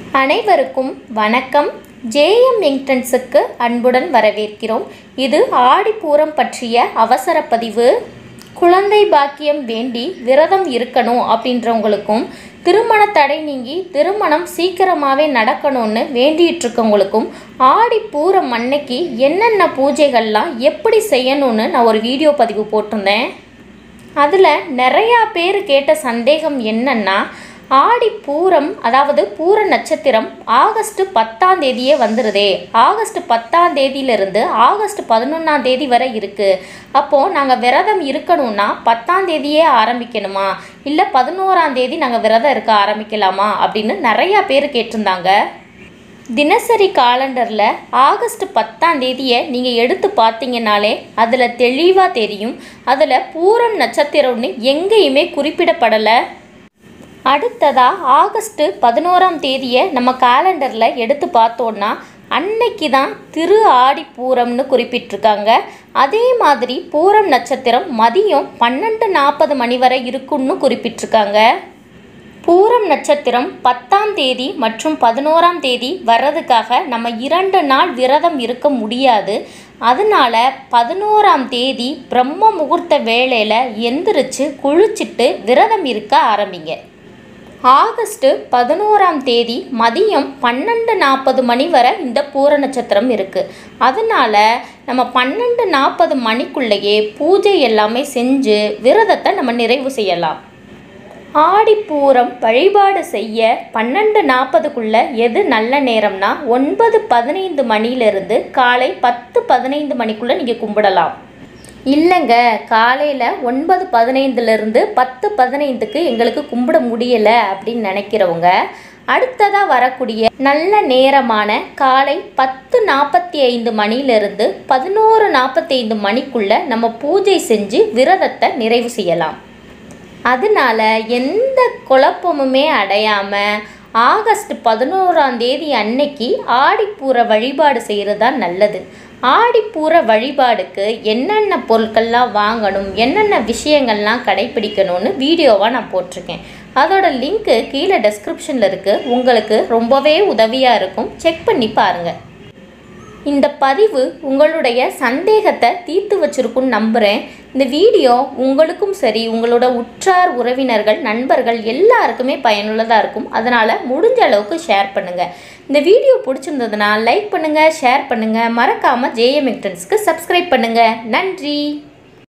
அனைவருக்கும் வணக்கம் ஜேஎம் என்ட்ரன்ஸுக்கு அன்புடன் வரவேற்கிறோம் இது ஆடிப்பூரம் பற்றிய அவசர பதிவு குழந்தை பாக்கியம் வேண்டி விரதம் இருக்கணும் அப்படின்றவங்களுக்கும் திருமண தடை நீங்கி திருமணம் சீக்கிரமாகவே நடக்கணும்னு வேண்டிகிட்டு இருக்கவங்களுக்கும் ஆடிப்பூரம் அன்னைக்கு என்னென்ன பூஜைகள்லாம் எப்படி செய்யணும்னு நான் ஒரு வீடியோ பதிவு போட்டிருந்தேன் அதில் நிறையா பேர் கேட்ட சந்தேகம் என்னன்னா ஆடி பூரம் அதாவது பூர நட்சத்திரம் ஆகஸ்ட் பத்தாம் தேதியே வந்துடுதே ஆகஸ்ட் பத்தாம் தேதியிலிருந்து ஆகஸ்ட் பதினொன்றாம் தேதி வரை இருக்குது அப்போது நாங்கள் விரதம் இருக்கணும்னா பத்தாம் தேதியே ஆரம்பிக்கணுமா இல்லை பதினோராம் தேதி நாங்கள் விரதம் இருக்க ஆரம்பிக்கலாமா அப்படின்னு நிறையா பேர் கேட்டிருந்தாங்க தினசரி காலண்டரில் ஆகஸ்ட் பத்தாம் தேதியை நீங்கள் எடுத்து பார்த்தீங்கனாலே அதில் தெளிவாக தெரியும் அதில் பூரம் நட்சத்திரம்னு எங்கேயுமே குறிப்பிடப்படலை அடுத்ததாக ஆகஸ்ட் பதினோராம் தேதியை நம்ம காலண்டரில் எடுத்து பார்த்தோன்னா அன்னைக்கு தான் திரு ஆடி பூரம்னு குறிப்பிட்டிருக்காங்க அதே மாதிரி பூரம் நட்சத்திரம் மதியம் பன்னெண்டு நாற்பது மணி வரை இருக்குன்னு குறிப்பிட்டிருக்காங்க பூரம் நட்சத்திரம் பத்தாம் தேதி மற்றும் பதினோராம் தேதி வர்றதுக்காக நம்ம இரண்டு நாள் விரதம் இருக்க முடியாது அதனால பதினோராம் தேதி பிரம்ம முகூர்த்த வேளையில் எந்திரிச்சு குளிச்சுட்டு விரதம் இருக்க ஆரம்பிங்க ஆகஸ்ட் பதினோராம் தேதி மதியம் பன்னெண்டு நாற்பது மணி வரை இந்த பூர நட்சத்திரம் இருக்குது அதனால நம்ம பன்னெண்டு நாற்பது மணிக்குள்ளேயே பூஜை எல்லாமே செஞ்சு விரதத்தை நம்ம நிறைவு செய்யலாம் ஆடிப்பூரம் வழிபாடு செய்ய பன்னெண்டு நாற்பதுக்குள்ள எது நல்ல நேரம்னா ஒன்பது பதினைந்து மணியிலிருந்து காலை பத்து பதினைந்து மணிக்குள்ளே நீங்கள் கும்பிடலாம் இல்லைங்க காலையில் ஒன்பது பதினைந்துலேருந்து பத்து பதினைந்துக்கு எங்களுக்கு கும்பிட முடியலை அப்படின்னு நினைக்கிறவங்க அடுத்ததாக வரக்கூடிய நல்ல நேரமான காலை பத்து நாற்பத்தி ஐந்து மணியிலிருந்து பதினோரு நாற்பத்தி ஐந்து மணிக்குள்ளே நம்ம பூஜை செஞ்சு விரதத்தை நிறைவு செய்யலாம் அதனால எந்த குழப்பமுமே அடையாமல் ஆகஸ்ட் பதினோராம் தேதி அன்னைக்கு ஆடிப்பூர வழிபாடு செய்கிறது தான் நல்லது ஆடிப்பூர வழிபாடுக்கு என்னென்ன பொருட்கள்லாம் வாங்கணும் என்னென்ன விஷயங்கள்லாம் கடைப்பிடிக்கணும்னு வீடியோவாக நான் போட்டிருக்கேன் அதோட லிங்க்கு கீழே டெஸ்கிரிப்ஷனில் இருக்குது உங்களுக்கு ரொம்பவே உதவியாக இருக்கும் செக் பண்ணி பாருங்கள் இந்த பதிவு உங்களுடைய சந்தேகத்தை தீர்த்து வச்சிருக்குன்னு நம்புகிறேன் இந்த வீடியோ உங்களுக்கும் சரி உங்களோட உற்றார் உறவினர்கள் நண்பர்கள் எல்லாருக்குமே பயனுள்ளதாக இருக்கும் அதனால் முடிஞ்ச அளவுக்கு ஷேர் பண்ணுங்கள் இந்த வீடியோ பிடிச்சிருந்ததுன்னா லைக் பண்ணுங்கள் ஷேர் பண்ணுங்கள் மறக்காமல் ஜேஎம் எக்டன்ஸ்க்கு சப்ஸ்கிரைப் பண்ணுங்கள் நன்றி